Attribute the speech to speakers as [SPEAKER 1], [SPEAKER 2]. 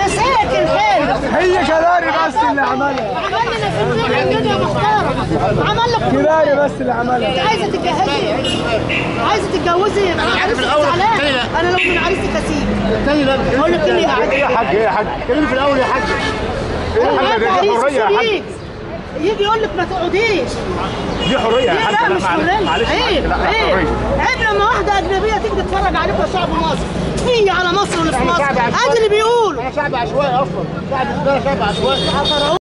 [SPEAKER 1] يا ساكن حلو
[SPEAKER 2] هي كداري بس اللي عملها
[SPEAKER 1] عمل لنا فيلم كده يا محترم عمل لك كل
[SPEAKER 2] كداري
[SPEAKER 1] حاجة.
[SPEAKER 2] بس اللي عملها
[SPEAKER 1] انت عايزه تتجوزي عايزه تتجوزي انا عريس زعلان انا لو من عريسي كسيب
[SPEAKER 3] تاني لا
[SPEAKER 1] اقول لك اني قاعده
[SPEAKER 3] يا حاج يا حاج كلمني في الاول يا حاج
[SPEAKER 1] انا
[SPEAKER 3] دي
[SPEAKER 1] عريس
[SPEAKER 3] حرية يا حاج.
[SPEAKER 1] شريك يجي يقول لك ما تقعديش
[SPEAKER 3] دي حريه يا
[SPEAKER 1] ليه
[SPEAKER 3] حاج
[SPEAKER 1] لا
[SPEAKER 3] لا
[SPEAKER 1] مش
[SPEAKER 3] معلش
[SPEAKER 1] كلنا
[SPEAKER 3] معلش
[SPEAKER 1] عيب
[SPEAKER 3] لا، لا،
[SPEAKER 1] عيب
[SPEAKER 3] حرية.
[SPEAKER 1] عيب لما واحده اجنبيه تيجي تتفرج عليكم يا شعب مصر تيجي على مصر واللي في
[SPEAKER 3] احنا
[SPEAKER 1] مصر
[SPEAKER 3] شعب عشوائي.
[SPEAKER 1] ادي اللي بيقولوا
[SPEAKER 3] انا شعب عشوائي اصلا شعب ده شعب عشوائي